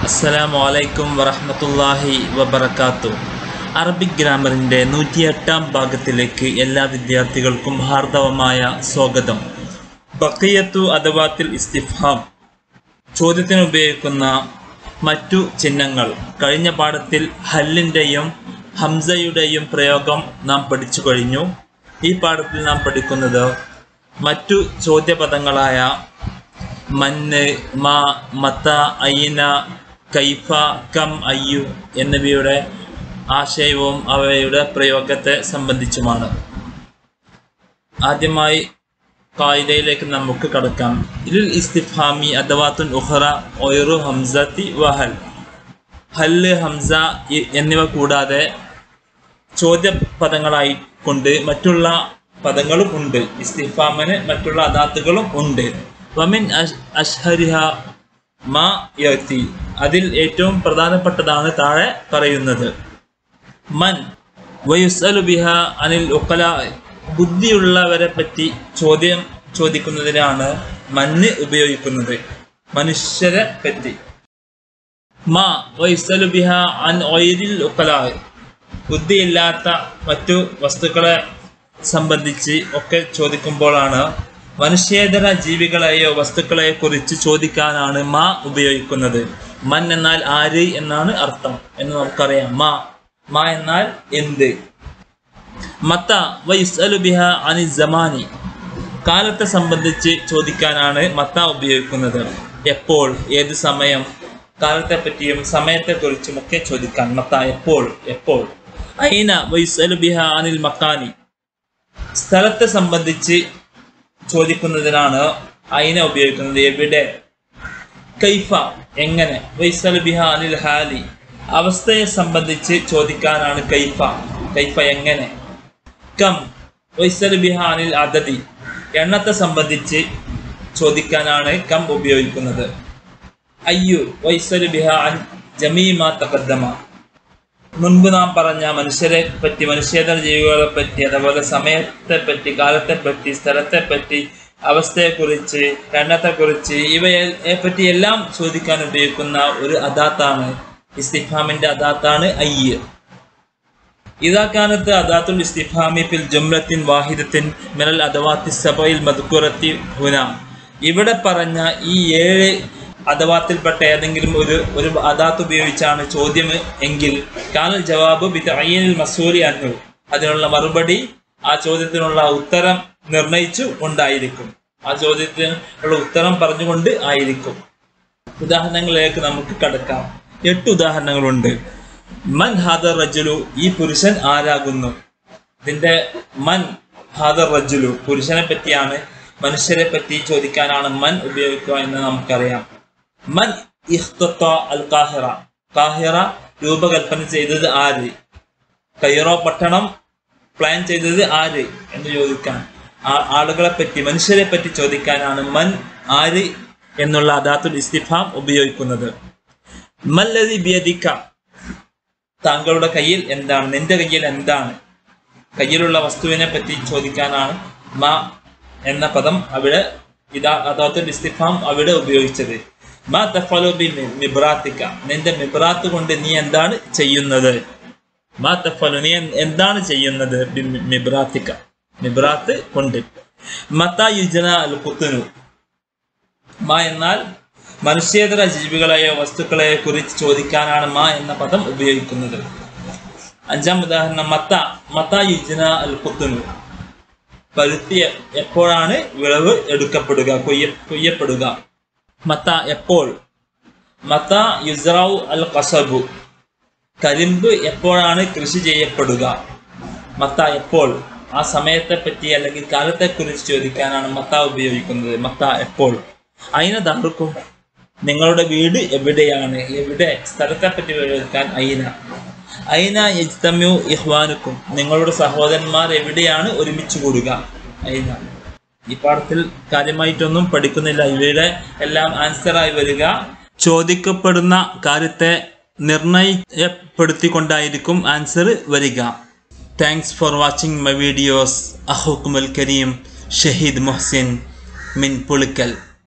അസ്സലാമു അലൈക്കും വറഹ്മത്തുള്ളാഹി വബറകാത്തു അറബിക് ഗ്രാമറിൻ്റെ നൂറ്റിയെട്ടാം ഭാഗത്തിലേക്ക് എല്ലാ വിദ്യാർത്ഥികൾക്കും ഹാർദവമായ സ്വാഗതം ബക്കിയത്തു അദവാത്തിൽ ഇസ്തിഫാം ചോദ്യത്തിന് ഉപയോഗിക്കുന്ന മറ്റു ചിഹ്നങ്ങൾ കഴിഞ്ഞ പാഠത്തിൽ ഹല്ലിൻ്റെയും ഹംസയുടെയും പ്രയോഗം നാം പഠിച്ചു കഴിഞ്ഞു ഈ പാഠത്തിൽ നാം പഠിക്കുന്നത് മറ്റു ചോദ്യപദങ്ങളായ മന്ന് മാ മത്ത അയിന കൈഫ കം അയ്യു എന്നിവയുടെ ആശയവും അവയുടെ പ്രയോഗത്തെ സംബന്ധിച്ചുമാണ് ആദ്യമായി കായികയിലേക്ക് നമുക്ക് കടക്കാം ഇതിൽ ഇസ്തിഫാമി അദവാത്തുൻ ഉഹറ ഒയറു ഹംസത്തി വഹൽ ഹല്ല് ഹംസ ഇ- എന്നിവ കൂടാതെ ചോദ്യ പദങ്ങളായി കൊണ്ട് മറ്റുള്ള പദങ്ങളും ഉണ്ട് ഇസ്തിഫാമിന് മറ്റുള്ള അദാത്തുകളും ഉണ്ട് വമിൻ അഷ് അഷ്ഹരിഹ മാ യത്തി അതിൽ ഏറ്റവും പ്രധാനപ്പെട്ടതാണ് താഴെ പറയുന്നത് മൻ വയുസ്അലു ബിഹ അനിൽ ഉക്കല ബുദ്ധിയുള്ളവരെ പറ്റി ചോദ്യം ചോദിക്കുന്നതിനാണ് മന്ന് ഉപയോഗിക്കുന്നത് മനുഷ്യരെ പറ്റി മാ വയുസ്അലു ബിഹ അൻ ഒയരിൽ ഉക്കല ബുദ്ധിയില്ലാത്ത മറ്റു വസ്തുക്കളെ സംബന്ധിച്ച് ഒക്കെ ചോദിക്കുമ്പോഴാണ് മനുഷ്യേതര ജീവികളെയോ വസ്തുക്കളെയോ കുറിച്ച് ചോദിക്കാനാണ് മാ ഉപയോഗിക്കുന്നത് മൻ എന്നാൽ ആര് എന്നാണ് അർത്ഥം എന്ന് നമുക്കറിയാം മാ മാ എന്നാൽ എന്ത് മത്ത വൈസ്അലു ബിഹ അനി ജമാനി കാലത്തെ സംബന്ധിച്ച് ചോദിക്കാനാണ് മത്ത ഉപയോഗിക്കുന്നത് എപ്പോൾ ഏത് സമയം കാലത്തെ പറ്റിയും സമയത്തെക്കുറിച്ചും ഒക്കെ ചോദിക്കാൻ മത്ത എപ്പോൾ എപ്പോൾ ഐന വൈസ്അലു ബിഹ അനിൽ മക്കാനി സ്ഥലത്തെ സംബന്ധിച്ച് ചോദിക്കുന്നതിനാണ് ഐന ഉപയോഗിക്കുന്നത് എവിടെ കൈഫ എങ്ങനെ വൈസൽ ബിഹ അനിൽ ഹാലി അവസ്ഥയെ സംബന്ധിച്ച് ചോദിക്കാനാണ് കൈഫ കൈഫ എങ്ങനെ കം വൈസൽ ബിഹ അനിൽ അതതി എണ്ണത്തെ സംബന്ധിച്ച് ചോദിക്കാനാണ് കം ഉപയോഗിക്കുന്നത് അയ്യു വൈസൽ ബിഹ അൻ ജമീമ തകദ്ദമ മുൻപ് നാം പറഞ്ഞ മനുഷ്യരെ പറ്റി മനുഷ്യേതര ജീവികളെ പറ്റി അതുപോലെ സമയത്തെ പറ്റി കാലത്തെ പറ്റി സ്ഥലത്തെ പറ്റി അവസ്ഥയെക്കുറിച്ച് എണ്ണത്തെക്കുറിച്ച് ഇവയെ പറ്റി എല്ലാം ചോദിക്കാൻ ഉപയോഗിക്കുന്ന ഒരു അദാത്താണ് ഇസ്തിഫാമിന്റെ അദാത്താണ് അയ്യ് ഇതാക്കാനത്ത് അദാത്തുൽ ഇസ്തിഫാമി ഫിൽ ജുംലത്തിൻ വാഹിദത്തിൻ മിനൽ അദവാത്തി സബയിൽ മദ്കുറത്തി ഹുന ഇവിടെ പറഞ്ഞ ഈ ഏഴ് അദവാത്തിൽപ്പെട്ട ഏതെങ്കിലും ഒരു ഒരു അദാത്ത് ഉപയോഗിച്ചാണ് ചോദ്യം എങ്കിൽ കാനൽ ജവാബ് ബിതഅയ്യനിൽ മസൂലി അന്നു അതിനുള്ള മറുപടി ആ ചോദ്യത്തിനുള്ള ഉത്തരം നിർണയിച്ചു ഉണ്ടായിരിക്കും ആ ചോദ്യത്തിനുള്ള ഉത്തരം പറഞ്ഞുകൊണ്ട് ആയിരിക്കും ഉദാഹരണങ്ങളിലേക്ക് നമുക്ക് കടക്കാം എട്ട് ഉദാഹരണങ്ങളുണ്ട് മൻ ഹാദർ റജുലു ഈ പുരുഷൻ ആരാകുന്നു ഇതിന്റെ മൻ ഹാദർ റജുലു പുരുഷനെ പറ്റിയാണ് മനുഷ്യരെ പറ്റി ചോദിക്കാനാണ് മൻ ഉപയോഗിക്കുക എന്ന് നമുക്കറിയാം മൻ ഇഖ്തത്ത അൽ കാഹിറ കാഹിറ രൂപകൽപ്പന ചെയ്തത് ആര് കൈറോ പട്ടണം പ്ലാൻ ചെയ്തത് ആര് എന്ന് ചോദിക്കാൻ ആ- ആളുകളെ പറ്റി മനുഷ്യരെ പറ്റി ചോദിക്കാനാണ് മൻ ആര് എന്നുള്ള അദാത്തുൽ ഇസ്തിഫാം ഉപയോഗിക്കുന്നത് മല്ലതി ബിയദിക്ക താങ്കളുടെ കയ്യിൽ എന്താണ് നിന്റെ കയ്യിൽ എന്താണ് കയ്യിലുള്ള വസ്തുവിനെ പറ്റി ചോദിക്കാനാണ് മ എന്ന പദം അവിടെ ഇതാ അദാത്തുൽ ഇസ്തിഫാം അവിടെ ഉപയോഗിച്ചത് മാ തഫലു ബി മി- മിബ്രാത്തിക്ക നിന്റെ മിബ്രാത്ത് കൊണ്ട് നീ എന്താണ് ചെയ്യുന്നത് മാ തഫലു നീ എന്ത് എന്താണ് ചെയ്യുന്നത് ബി മി- മിബ്രാത്തിക്ക മിബ്രാത്ത് കൊണ്ട് മത്താ യുജന അൽ കുത്തുനു മാ എന്നാൽ മനുഷ്യേതര ജീവികളെയോ വസ്തുക്കളെയോ കുറിച്ച് ചോദിക്കാനാണ് മാ എന്ന പദം ഉപയോഗിക്കുന്നത് അഞ്ചാം ഉദാഹരണം മത്ത മത്ത യുജന അൽ കുത്തുനു പരുത്തി എ- എപ്പോഴാണ് വിളവ് എടുക്കപ്പെടുക കൊയ്യ കൊയ്യപ്പെടുക മത്ത എപ്പോൾ മത്ത യുസ്റൗ അൽ കസബു കരിമ്പ് എപ്പോഴാണ് കൃഷി ചെയ്യപ്പെടുക മത്ത എപ്പോൾ ആ സമയത്തെ പറ്റി അല്ലെങ്കിൽ കാലത്തെക്കുറിച്ച് ചോദിക്കാനാണ് മത്ത ഉപയോഗിക്കുന്നത് മത്ത എപ്പോൾ അയിന ദാർക്കും നിങ്ങളുടെ വീട് എവിടെയാണ് എവിടെ സ്ഥലത്തെ പറ്റി ചോദിക്കാൻ അയിന അയിന യജ്തമ്യു ഇഹ്വാനുക്കും നിങ്ങളുടെ സഹോദരന്മാർ എവിടെയാണ് ഒരുമിച്ച് കൂടുക അയിന ഈ പാഠത്തിൽ കാര്യമായിട്ടൊന്നും പഠിക്കുന്നില്ല ഇവയുടെ എല്ലാം ആൻസറായി വരിക ചോദിക്കപ്പെടുന്ന കാര്യത്തെ നിർണയപ്പെടുത്തിക്കൊണ്ടായിരിക്കും ആൻസർ വരിക thanks for watching my videos അഹുക്കുമൽ കരീം ഷഹീദ് മൊഹ്സിൻ മിൻ പുളിക്കൽ